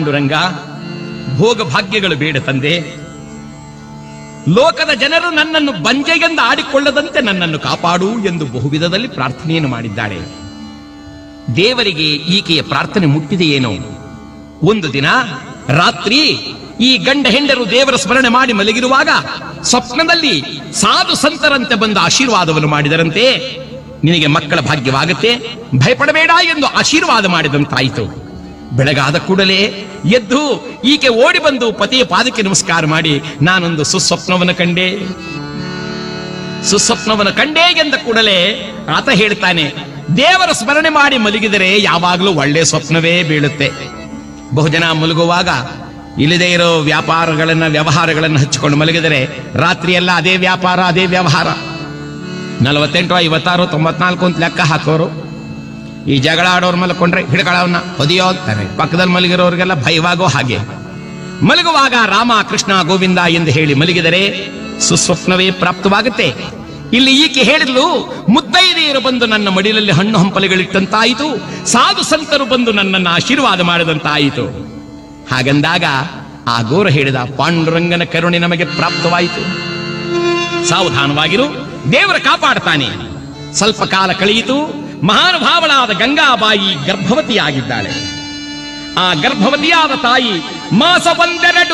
ಪಾಂಡುರಂಗ ಭೋಗ ಭಾಗ್ಯಗಳು ಬೇಡ ತಂದೆ ಲೋಕದ ಜನರು ನನ್ನನ್ನು ಬಂಜೆಗೆಂದು ಆಡಿಕೊಳ್ಳದಂತೆ ನನ್ನನ್ನು ಕಾಪಾಡು ಎಂದು ಬಹುವಿಧದಲ್ಲಿ ಪ್ರಾರ್ಥನೆಯನ್ನು ಮಾಡಿದ್ದಾಳೆ ದೇವರಿಗೆ ಈಕೆಯ ಪ್ರಾರ್ಥನೆ ಮುಟ್ಟಿದೆಯೇನೋ ಒಂದು ದಿನ ರಾತ್ರಿ ಈ ಗಂಡ ಹೆಂಡರು ದೇವರ ಸ್ಮರಣೆ ಮಾಡಿ ಮಲಗಿರುವಾಗ ಸ್ವಪ್ನದಲ್ಲಿ ಸಾಧು ಸಂತರಂತೆ ಬಂದ ಆಶೀರ್ವಾದವನ್ನು ಮಾಡಿದರಂತೆ ನಿನಗೆ ಮಕ್ಕಳ ಭಾಗ್ಯವಾಗುತ್ತೆ ಭಯಪಡಬೇಡ ಎಂದು ಆಶೀರ್ವಾದ ಮಾಡಿದಂತಾಯಿತು ಬೆಳಗಾದ ಕೂಡಲೇ ಎದ್ದು ಈಕೆ ಓಡಿ ಬಂದು ಪತಿಯ ಪಾದಕ್ಕೆ ನಮಸ್ಕಾರ ಮಾಡಿ ನಾನೊಂದು ಸುಸ್ವಪ್ನವನ್ನು ಕಂಡೆ ಸುಸ್ವಪ್ನವನ್ನು ಕಂಡೇ ಎಂದ ಕೂಡಲೇ ಆತ ಹೇಳ್ತಾನೆ ದೇವರ ಸ್ಮರಣೆ ಮಾಡಿ ಮಲಗಿದರೆ ಯಾವಾಗಲೂ ಒಳ್ಳೆ ಸ್ವಪ್ನವೇ ಬೀಳುತ್ತೆ ಬಹುಜನ ಮಲಗುವಾಗ ಇಲ್ಲದೆ ಇರೋ ವ್ಯಾಪಾರಗಳನ್ನ ವ್ಯವಹಾರಗಳನ್ನು ಹಚ್ಚಿಕೊಂಡು ಮಲಗಿದರೆ ರಾತ್ರಿ ಎಲ್ಲ ಅದೇ ವ್ಯಾಪಾರ ಅದೇ ವ್ಯವಹಾರ ನಲವತ್ತೆಂಟು ಐವತ್ತಾರು ತೊಂಬತ್ನಾಲ್ಕು ಅಂತ ಲೆಕ್ಕ ಹಾಕೋರು ಈ ಜಗಳ ಆಡೋರ್ ಮಲ್ಕೊಂಡ್ರೆ ಹಿಡ್ಗಳವನ್ನ ಹೊದಿಯೋ ಅಂತಾರೆ ಪಕ್ಕದಲ್ಲಿ ಮಲಗಿರೋರಿಗೆಲ್ಲ ಭಯವಾಗೋ ಹಾಗೆ ಮಲಗುವಾಗ ರಾಮ ಕೃಷ್ಣ ಗೋವಿಂದ ಎಂದು ಹೇಳಿ ಮಲಗಿದರೆ ಸುಸ್ವಪ್ನವೇ ಪ್ರಾಪ್ತವಾಗುತ್ತೆ ಇಲ್ಲಿ ಈಕೆ ಹೇಳಿದ್ಲು ಮುತ್ತೈದೆಯರು ಬಂದು ನನ್ನ ಮಡಿಲಲ್ಲಿ ಹಣ್ಣು ಹಂಪಲುಗಳಿಟ್ಟಂತಾಯಿತು ಸಾಧು ಸಂತರು ಬಂದು ನನ್ನನ್ನು ಆಶೀರ್ವಾದ ಮಾಡಿದಂತಾಯಿತು ಹಾಗಂದಾಗ ಆ ಗೋರ ಹೇಳಿದ ಪಾಂಡುರಂಗನ ಕರುಣೆ ನಮಗೆ ಪ್ರಾಪ್ತವಾಯಿತು ಸಾವಧಾನವಾಗಿರು ದೇವರ ಕಾಪಾಡ್ತಾನೆ ಸ್ವಲ್ಪ ಕಾಲ ಕಳೆಯಿತು ಮಹಾನುಭಾವಳಾದ ಗಂಗಾಬಾಯಿ ಗರ್ಭವತಿಯಾಗಿದ್ದಾಳೆ ಆ ಗರ್ಭವತಿಯಾದ ತಾಯಿ ಮಾಸ ಒಂದೆರಡು